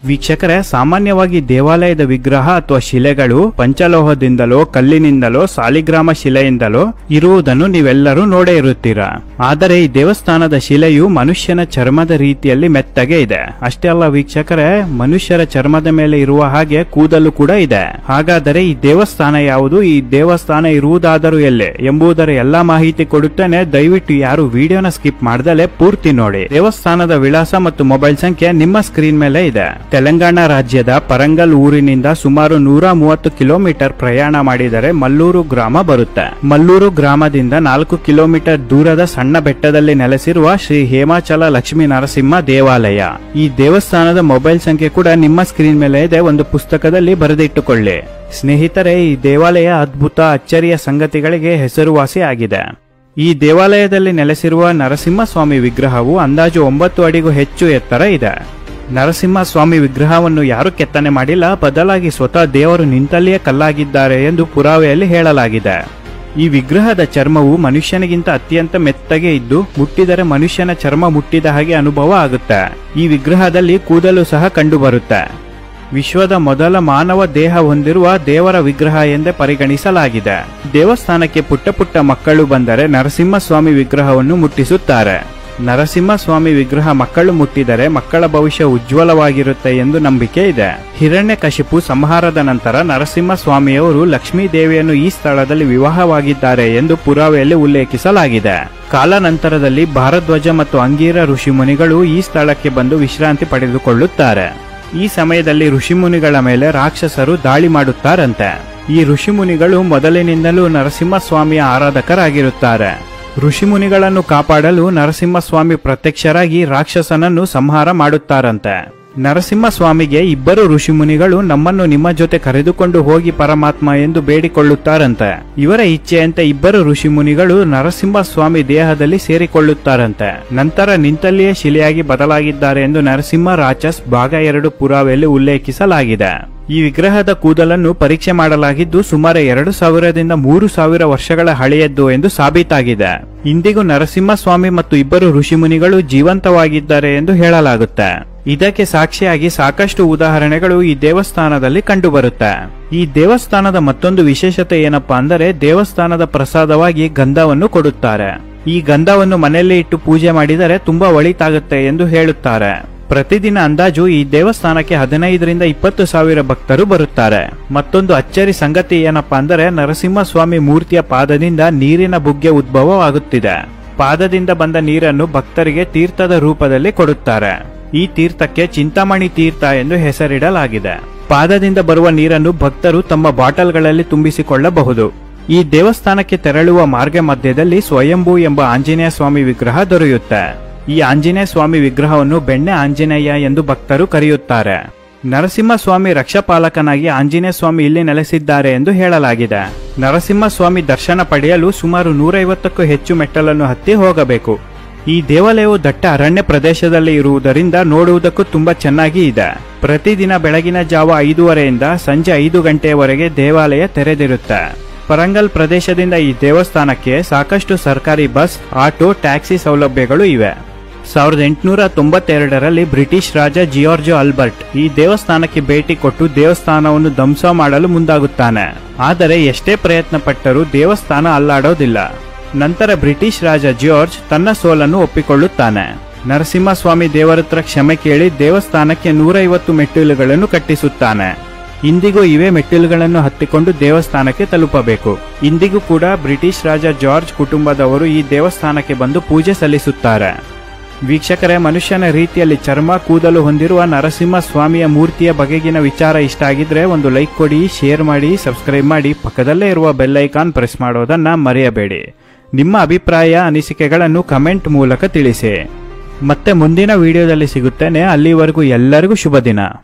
ವೀಕ್ಷಕರೇ ಸಾಮಾನ್ಯವಾಗಿ ದೇವಾಲಯದ ವಿಗ್ರಹ ಅಥವಾ ಶಿಲೆಗಳು ಪಂಚಲೋಹದಿಂದಲೋ ಕಲ್ಲಿನಿಂದಲೋ ಸಾಲಿಗ್ರಾಮ ಶಿಲೆಯಿಂದಲೋ ಇರುವುದನ್ನು ನೀವೆಲ್ಲರೂ ನೋಡೇ ಇರುತ್ತೀರಾ ಆದರೆ ಈ ದೇವಸ್ಥಾನದ ಶಿಲೆಯು ಮನುಷ್ಯನ ಚರ್ಮದ ರೀತಿಯಲ್ಲಿ ಮೆತ್ತಗೆ ಇದೆ ಅಷ್ಟೇ ಅಲ್ಲ ವೀಕ್ಷಕರೇ ಮನುಷ್ಯರ ಚರ್ಮದ ಮೇಲೆ ಇರುವ ಹಾಗೆ ಕೂದಲು ಕೂಡ ಇದೆ ಹಾಗಾದರೆ ಈ ದೇವಸ್ಥಾನ ಯಾವುದು ಈ ದೇವಸ್ಥಾನ ಇರುವುದಾದರೂ ಎಲ್ಲೇ ಎಂಬುದರ ಎಲ್ಲಾ ಮಾಹಿತಿ ಕೊಡುತ್ತೇನೆ ದಯವಿಟ್ಟು ಯಾರು ವಿಡಿಯೋನ ಸ್ಕಿಪ್ ಮಾಡ್ದಲೆ ಪೂರ್ತಿ ನೋಡಿ ದೇವಸ್ಥಾನದ ವಿಳಾಸ ಮತ್ತು ಮೊಬೈಲ್ ಸಂಖ್ಯೆ ನಿಮ್ಮ ಸ್ಕ್ರೀನ್ ಮೇಲೆ ಇದೆ ತೆಲಂಗಾಣ ರಾಜ್ಯದ ಪರಂಗಲ್ ಊರಿನಿಂದ ಸುಮಾರು ನೂರ ಮೂವತ್ತು ಕಿಲೋಮೀಟರ್ ಪ್ರಯಾಣ ಮಾಡಿದರೆ ಮಲ್ಲೂರು ಗ್ರಾಮ ಬರುತ್ತೆ ಮಲ್ಲೂರು ಗ್ರಾಮದಿಂದ ನಾಲ್ಕು ಕಿಲೋಮೀಟರ್ ದೂರದ ಸಣ್ಣ ಬೆಟ್ಟದಲ್ಲಿ ನೆಲೆಸಿರುವ ಶ್ರೀ ಹೇಮಾಚಲ ಲಕ್ಷ್ಮೀ ನರಸಿಂಹ ದೇವಾಲಯ ಈ ದೇವಸ್ಥಾನದ ಮೊಬೈಲ್ ಸಂಖ್ಯೆ ಕೂಡ ನಿಮ್ಮ ಸ್ಕ್ರೀನ್ ಮೇಲೆ ಇದೆ ಒಂದು ಪುಸ್ತಕದಲ್ಲಿ ಬರೆದಿಟ್ಟುಕೊಳ್ಳಿ ಸ್ನೇಹಿತರೆ ಈ ದೇವಾಲಯ ಅದ್ಭುತ ಅಚ್ಚರಿಯ ಸಂಗತಿಗಳಿಗೆ ಹೆಸರುವಾಸಿ ಆಗಿದೆ ಈ ದೇವಾಲಯದಲ್ಲಿ ನೆಲೆಸಿರುವ ನರಸಿಂಹಸ್ವಾಮಿ ವಿಗ್ರಹವು ಅಂದಾಜು ಒಂಬತ್ತು ಅಡಿಗೂ ಹೆಚ್ಚು ಎತ್ತರ ಇದೆ ನರಸಿಂಹಸ್ವಾಮಿ ವಿಗ್ರಹವನ್ನು ಯಾರು ಕೆತ್ತನೆ ಮಾಡಿಲ್ಲ ಬದಲಾಗಿ ಸ್ವತಃ ದೇವರು ನಿಂತಲ್ಲಿಯೇ ಕಲ್ಲಾಗಿದ್ದಾರೆ ಎಂದು ಪುರಾವೆಯಲ್ಲಿ ಹೇಳಲಾಗಿದೆ ಈ ವಿಗ್ರಹದ ಚರ್ಮವು ಮನುಷ್ಯನಿಗಿಂತ ಅತ್ಯಂತ ಮೆತ್ತಗೆ ಇದ್ದು ಮುಟ್ಟಿದರೆ ಮನುಷ್ಯನ ಚರ್ಮ ಮುಟ್ಟಿದ ಹಾಗೆ ಅನುಭವ ಆಗುತ್ತೆ ಈ ವಿಗ್ರಹದಲ್ಲಿ ಕೂದಲು ಸಹ ಕಂಡುಬರುತ್ತೆ ವಿಶ್ವದ ಮೊದಲ ಮಾನವ ದೇಹ ಹೊಂದಿರುವ ದೇವರ ವಿಗ್ರಹ ಎಂದೇ ಪರಿಗಣಿಸಲಾಗಿದೆ ದೇವಸ್ಥಾನಕ್ಕೆ ಪುಟ್ಟ ಪುಟ್ಟ ಮಕ್ಕಳು ಬಂದರೆ ನರಸಿಂಹಸ್ವಾಮಿ ವಿಗ್ರಹವನ್ನು ಮುಟ್ಟಿಸುತ್ತಾರೆ ನರಸಿಂಹಸ್ವಾಮಿ ವಿಗ್ರಹ ಮಕ್ಕಳು ಮುಟ್ಟಿದರೆ ಮಕ್ಕಳ ಭವಿಷ್ಯ ಉಜ್ವಲವಾಗಿರುತ್ತೆ ಎಂದು ನಂಬಿಕೆ ಇದೆ ಹಿರಣ್ಯಕಶಿಪು ಸಂಹಾರದ ನಂತರ ನರಸಿಂಹಸ್ವಾಮಿಯವರು ಲಕ್ಷ್ಮೀ ದೇವಿಯನ್ನು ಈ ಸ್ಥಳದಲ್ಲಿ ವಿವಾಹವಾಗಿದ್ದಾರೆ ಎಂದು ಪುರಾವೆಯಲ್ಲಿ ಉಲ್ಲೇಖಿಸಲಾಗಿದೆ ಕಾಲಾನಂತರದಲ್ಲಿ ಭಾರದ್ವಾಜ ಮತ್ತು ಅಂಗೀರ ಋಷಿಮುನಿಗಳು ಈ ಸ್ಥಳಕ್ಕೆ ಬಂದು ವಿಶ್ರಾಂತಿ ಪಡೆದುಕೊಳ್ಳುತ್ತಾರೆ ಈ ಸಮಯದಲ್ಲಿ ಋಷಿಮುನಿಗಳ ಮೇಲೆ ರಾಕ್ಷಸರು ದಾಳಿ ಮಾಡುತ್ತಾರಂತೆ ಈ ಋಷಿಮುನಿಗಳು ಮೊದಲಿನಿಂದಲೂ ನರಸಿಂಹಸ್ವಾಮಿಯ ಆರಾಧಕರಾಗಿರುತ್ತಾರೆ ಋಷಿಮುನಿಗಳನ್ನು ಕಾಪಾಡಲು ನರಸಿಂಹಸ್ವಾಮಿ ಪ್ರತ್ಯಕ್ಷರಾಗಿ ರಾಕ್ಷಸನನ್ನು ಸಂಹಾರ ಮಾಡುತ್ತಾರಂತೆ ನರಸಿಂಹಸ್ವಾಮಿಗೆ ಇಬ್ಬರು ಋಷಿಮುನಿಗಳು ನಮ್ಮನ್ನು ನಿಮ್ಮ ಜೊತೆ ಕರೆದುಕೊಂಡು ಹೋಗಿ ಪರಮಾತ್ಮ ಎಂದು ಬೇಡಿಕೊಳ್ಳುತ್ತಾರಂತೆ ಇವರ ಇಚ್ಛೆಯಂತೆ ಇಬ್ಬರು ಋಷಿಮುನಿಗಳು ನರಸಿಂಹಸ್ವಾಮಿ ದೇಹದಲ್ಲಿ ಸೇರಿಕೊಳ್ಳುತ್ತಾರಂತೆ ನಂತರ ನಿಂತಲ್ಲಿಯೇ ಶಿಲೆಯಾಗಿ ಬದಲಾಗಿದ್ದಾರೆ ಎಂದು ನರಸಿಂಹ ರಾಚಸ್ ಭಾಗ ಎರಡು ಪುರಾವೆಯಲ್ಲಿ ಉಲ್ಲೇಖಿಸಲಾಗಿದೆ ಈ ವಿಗ್ರಹದ ಕೂದಲನ್ನು ಪರೀಕ್ಷೆ ಮಾಡಲಾಗಿದ್ದು ಸುಮಾರು ಎರಡು ಸಾವಿರದಿಂದ ಮೂರು ಸಾವಿರ ವರ್ಷಗಳ ಹಳೆಯದ್ದು ಎಂದು ಸಾಬೀತಾಗಿದೆ ಇಂದಿಗೂ ನರಸಿಂಹಸ್ವಾಮಿ ಮತ್ತು ಇಬ್ಬರು ಋಷಿಮುನಿಗಳು ಜೀವಂತವಾಗಿದ್ದಾರೆ ಎಂದು ಹೇಳಲಾಗುತ್ತೆ ಇದಕ್ಕೆ ಸಾಕ್ಷಿಯಾಗಿ ಸಾಕಷ್ಟು ಉದಾಹರಣೆಗಳು ಈ ದೇವಸ್ಥಾನದಲ್ಲಿ ಕಂಡುಬರುತ್ತೆ ಈ ದೇವಸ್ಥಾನದ ಮತ್ತೊಂದು ವಿಶೇಷತೆ ಏನಪ್ಪಾ ಅಂದರೆ ದೇವಸ್ಥಾನದ ಪ್ರಸಾದವಾಗಿ ಗಂಧವನ್ನು ಕೊಡುತ್ತಾರೆ ಈ ಗಂಧವನ್ನು ಮನೆಯಲ್ಲಿ ಇಟ್ಟು ಪೂಜೆ ಮಾಡಿದರೆ ತುಂಬಾ ಒಳಿತಾಗುತ್ತೆ ಎಂದು ಹೇಳುತ್ತಾರೆ ಪ್ರತಿದಿನ ಅಂದಾಜು ಈ ದೇವಸ್ಥಾನಕ್ಕೆ ಹದಿನೈದರಿಂದ ಇಪ್ಪತ್ತು ಸಾವಿರ ಭಕ್ತರು ಬರುತ್ತಾರೆ ಮತ್ತೊಂದು ಅಚ್ಚರಿ ಸಂಗತಿ ಏನಪ್ಪಾ ಅಂದರೆ ನರಸಿಂಹಸ್ವಾಮಿ ಮೂರ್ತಿಯ ಪಾದದಿಂದ ನೀರಿನ ಬುಗ್ಗೆ ಉದ್ಭವವಾಗುತ್ತಿದೆ ಪಾದದಿಂದ ಬಂದ ನೀರನ್ನು ಭಕ್ತರಿಗೆ ತೀರ್ಥದ ರೂಪದಲ್ಲಿ ಕೊಡುತ್ತಾರೆ ಈ ತೀರ್ಥಕ್ಕೆ ಚಿಂತಾಮಣಿ ತೀರ್ಥ ಎಂದು ಹೆಸರಿಡಲಾಗಿದೆ ಪಾದದಿಂದ ಬರುವ ನೀರನ್ನು ಭಕ್ತರು ತಮ್ಮ ಬಾಟಲ್ಗಳಲ್ಲಿ ತುಂಬಿಸಿಕೊಳ್ಳಬಹುದು ಈ ದೇವಸ್ಥಾನಕ್ಕೆ ತೆರಳುವ ಮಾರ್ಗ ಮಧ್ಯದಲ್ಲಿ ಸ್ವಯಂಭೂ ಎಂಬ ಆಂಜನೇಯ ಸ್ವಾಮಿ ವಿಗ್ರಹ ದೊರೆಯುತ್ತೆ ಈ ಆಂಜನೇಯ ಸ್ವಾಮಿ ವಿಗ್ರಹವನ್ನು ಬೆಣ್ಣೆ ಆಂಜನೇಯ ಎಂದು ಭಕ್ತರು ಕರೆಯುತ್ತಾರೆ ನರಸಿಂಹಸ್ವಾಮಿ ರಕ್ಷಪಾಲಕನಾಗಿ ಆಂಜನೇಯ ಸ್ವಾಮಿ ಇಲ್ಲಿ ನೆಲೆಸಿದ್ದಾರೆ ಎಂದು ಹೇಳಲಾಗಿದೆ ನರಸಿಂಹಸ್ವಾಮಿ ದರ್ಶನ ಪಡೆಯಲು ಸುಮಾರು ನೂರೈವತ್ತಕ್ಕೂ ಹೆಚ್ಚು ಮೆಟ್ಟಲನ್ನು ಹತ್ತಿ ಹೋಗಬೇಕು ಈ ದೇವಾಲಯವು ದಟ್ಟ ಅರಣ್ಯ ಪ್ರದೇಶದಲ್ಲಿ ಇರುವುದರಿಂದ ನೋಡುವುದಕ್ಕೂ ತುಂಬಾ ಚೆನ್ನಾಗಿ ಇದೆ ಪ್ರತಿದಿನ ಬೆಳಗಿನ ಜಾವ ಐದೂವರೆಯಿಂದ ಸಂಜೆ ಐದು ಗಂಟೆಯವರೆಗೆ ದೇವಾಲಯ ತೆರೆದಿರುತ್ತೆ ಪರಂಗಲ್ ಪ್ರದೇಶದಿಂದ ಈ ದೇವಸ್ಥಾನಕ್ಕೆ ಸಾಕಷ್ಟು ಸರ್ಕಾರಿ ಬಸ್ ಆಟೋ ಟ್ಯಾಕ್ಸಿ ಸೌಲಭ್ಯಗಳು ಇವೆ ಸಾವಿರದ ಎಂಟುನೂರ ತೊಂಬತ್ತೆರಡರಲ್ಲಿ ಬ್ರಿಟಿಷ್ ರಾಜ ಜಿಯಾರ್ಜೋ ಅಲ್ಬರ್ಟ್ ಈ ದೇವಸ್ಥಾನಕ್ಕೆ ಭೇಟಿ ಕೊಟ್ಟು ದೇವಸ್ಥಾನವನ್ನು ಧ್ವಂಸ ಮಾಡಲು ಮುಂದಾಗುತ್ತಾನೆ ಆದರೆ ಎಷ್ಟೇ ಪ್ರಯತ್ನ ಪಟ್ಟರೂ ದೇವಸ್ಥಾನ ಅಲ್ಲಾಡೋದಿಲ್ಲ ನಂತರ ಬ್ರಿಟಿಷ್ ರಾಜ ಜಾರ್ಜ್ ತನ್ನ ಸೋಲನ್ನು ಒಪ್ಪಿಕೊಳ್ಳುತ್ತಾನೆ ನರಸಿಂಹಸ್ವಾಮಿ ದೇವರತ್ರ ಕ್ಷಮೆ ಕೇಳಿ ದೇವಸ್ಥಾನಕ್ಕೆ ನೂರೈವತ್ತು ಮೆಟ್ಟಿಲುಗಳನ್ನು ಕಟ್ಟಿಸುತ್ತಾನೆ ಇಂದಿಗೂ ಇವೇ ಮೆಟ್ಟಿಲುಗಳನ್ನು ಹತ್ತಿಕೊಂಡು ದೇವಸ್ಥಾನಕ್ಕೆ ತಲುಪಬೇಕು ಇಂದಿಗೂ ಕೂಡ ಬ್ರಿಟಿಷ್ ರಾಜ ಜಾರ್ಜ್ ಕುಟುಂಬದವರು ಈ ದೇವಸ್ಥಾನಕ್ಕೆ ಬಂದು ಪೂಜೆ ಸಲ್ಲಿಸುತ್ತಾರೆ ವೀಕ್ಷಕರೇ ಮನುಷ್ಯನ ರೀತಿಯಲ್ಲಿ ಚರ್ಮ ಕೂದಲು ಹೊಂದಿರುವ ನರಸಿಂಹ ಸ್ವಾಮಿಯ ಮೂರ್ತಿಯ ಬಗೆಗಿನ ವಿಚಾರ ಇಷ್ಟ ಆಗಿದ್ರೆ ಒಂದು ಲೈಕ್ ಕೊಡಿ ಶೇರ್ ಮಾಡಿ ಸಬ್ಸ್ಕ್ರೈಬ್ ಮಾಡಿ ಪಕ್ಕದಲ್ಲೇ ಇರುವ ಬೆಲ್ ಐಕಾನ್ ಪ್ರೆಸ್ ಮಾಡೋದನ್ನ ಮರೆಯಬೇಡಿ ನಿಮ್ಮ ಅಭಿಪ್ರಾಯ ಅನಿಸಿಕೆಗಳನ್ನು ಕಮೆಂಟ್ ಮೂಲಕ ತಿಳಿಸಿ ಮತ್ತೆ ಮುಂದಿನ ವಿಡಿಯೋದಲ್ಲಿ ಸಿಗುತ್ತೇನೆ ಅಲ್ಲಿವರೆಗೂ ಎಲ್ಲರಿಗೂ ಶುಭ ದಿನ